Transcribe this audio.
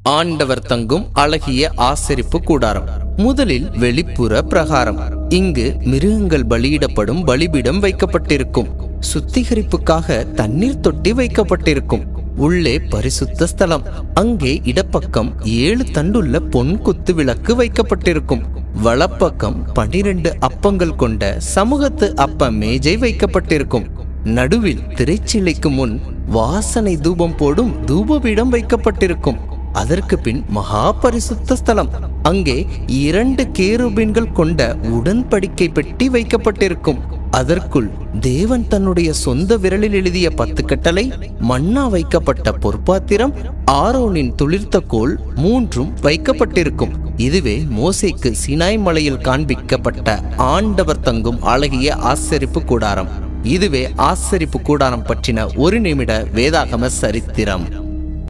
ஆண்டவர் தங்கும் அழகிய ஆசரிப்பு கூடாரம் முதலில் வெளிப்புற பிரகாரம் இங்கு மிருகங்கள் பலியிடப்படும் பலிபீடம் வைக்கப்பட்டிருக்கும் சுத்திகரிப்புக்காக தண்ணீர் தொட்டி வைக்கப்பட்டிருக்கும் உள்ளே பரிசுத்த ஸ்தலம் அங்கே இடப்பக்கம் ஏழு தண்டுள்ள பொன் குத்து விளக்கு வைக்கப்பட்டிருக்கும் வலப்பக்கம் பனிரெண்டு அப்பங்கள் கொண்ட சமூகத்து அப்ப மேஜை வைக்கப்பட்டிருக்கும் நடுவில் திரைச்சிலைக்கு முன் வாசனை தூபம் போடும் தூபபீடம் வைக்கப்பட்டிருக்கும் அதற்கு பின் மகா பரிசுத்த ஸ்தலம் அங்கே இரண்டு கேருபீன்கள் கொண்ட உடன்படிக்கை பெட்டி வைக்கப்பட்டிருக்கும் அதற்குள் தேவன் தன்னுடைய சொந்த விரலில் எழுதிய பத்து கட்டளை மண்ணா வைக்கப்பட்ட பொற்பாத்திரம் ஆரோனின் துளிர்த்த கோல் மூன்றும் வைக்கப்பட்டிருக்கும் இதுவே மோசேக்கு சினாய் மலையில் காண்பிக்கப்பட்ட ஆண்டவர் தங்கும் அழகிய ஆசரிப்பு கூடாரம் இதுவே ஆசரிப்பு கூடாரம் பற்றின ஒரு நிமிட வேதாகம சரித்திரம்